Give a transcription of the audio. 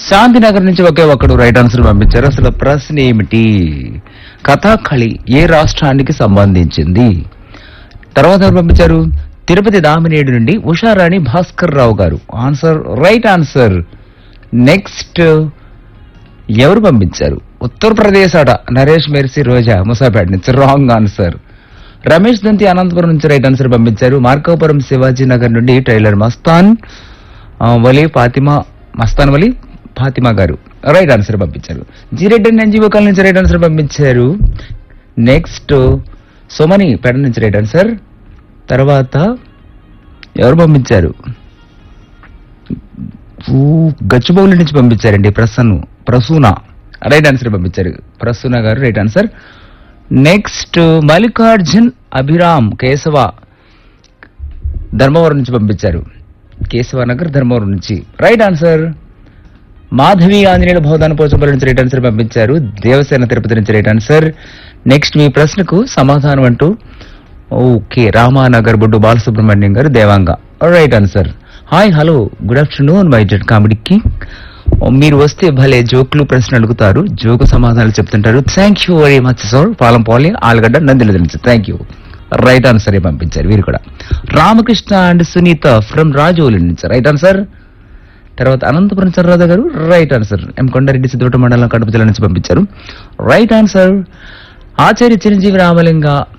శాంతినగర్ నుంచి ఒకే ఒక్కడు right answer పంపించారు అసలు ప్రశ్న ఏమిటి కథాకళి ఏ రాష్ట్రానికి సంబంధించింది తర్వాత ఎవరు పంపించారు తిరుపతి దామినేడు నుండి ఉషారాణి భాస్కర్ రావు గారు ఆన్సర్ రైట్ ఆన్సర్ నెక్స్ట్ ఎవరు పంపించారు ఉత్తరప్రదేశ్ అట నరేష్ మెర్సీ రోజా ముసాపేట నుంచి రాంగ్ ఆన్సర్ రమేష్ దంతి అనంతపురం నుంచి రైట్ ఆన్సర్ పంపించారు మార్కాపురం శివాజీ నగర్ నుండి టైలర్ మస్తాన్ ఆ, వలి ఫాతిమా మస్తాన్ వలి ఫాతిమా గారు రైట్ ఆన్సర్ పంపించారు జీరెడ్డి ఎన్జీఓ కాల్ నుంచి రైట్ ఆన్సర్ పంపించారు నెక్స్ట్ సోమని పెడ నుంచి రైట్ ఆన్సర్ తర్వాత ఎవరు పంపించారు ఊ, గచ్చిబౌలి నుంచి పంపించారండి ప్రసన్న ప్రసూన రైట్ ఆన్సర్ పంపించారు ప్రసూన గారు right answer next Mallikarjun Abhiram Keshava Dharmavaram నుంచి పంపించారు కేశవ నగర్ ధర్మవరం నుంచి రైట్ ఆన్సర్ మాధవి ఆంజనేయుల భవదాన పోచంపల్లి నుంచి రైట్ ఆన్సర్ పంపించారు దేవసేన తిరుపతి నుంచి రైట్ ఆన్సర్ నెక్స్ట్ మీ ప్రశ్నకు సమాధానం అంటూ ఓకే రామానగర్ బొడ్డు బాలసుబ్రహ్మణ్యం గారు Devanga right answer hi hello good afternoon my Z కామెడీకి మీరు వస్తే భలే జోకులు ప్రశ్న అడుగుతారు జోకు సమాధానాలు చెప్తుంటారు thank you very much sir పాలం పాలి ఆలుగడ్డ నందిల నుంచి థ్యాంక్ యూ రైట్ ఆన్సర్ పంపించారు వీరు కూడా రామకృష్ణ అండ్ సునీత ఫ్రమ్ రాజోలి నుంచి రైట్ ఆన్సర్ తర్వాత అనంతపురం చర్రాధ గారు రైట్ ఆన్సర్ ఎం కొండారెడ్డి సిద్ధోట మండలం కడప జిల్లా నుంచి పంపించారు రైట్ ఆన్సర్ ఆచార్య చిరంజీవి రామలింగ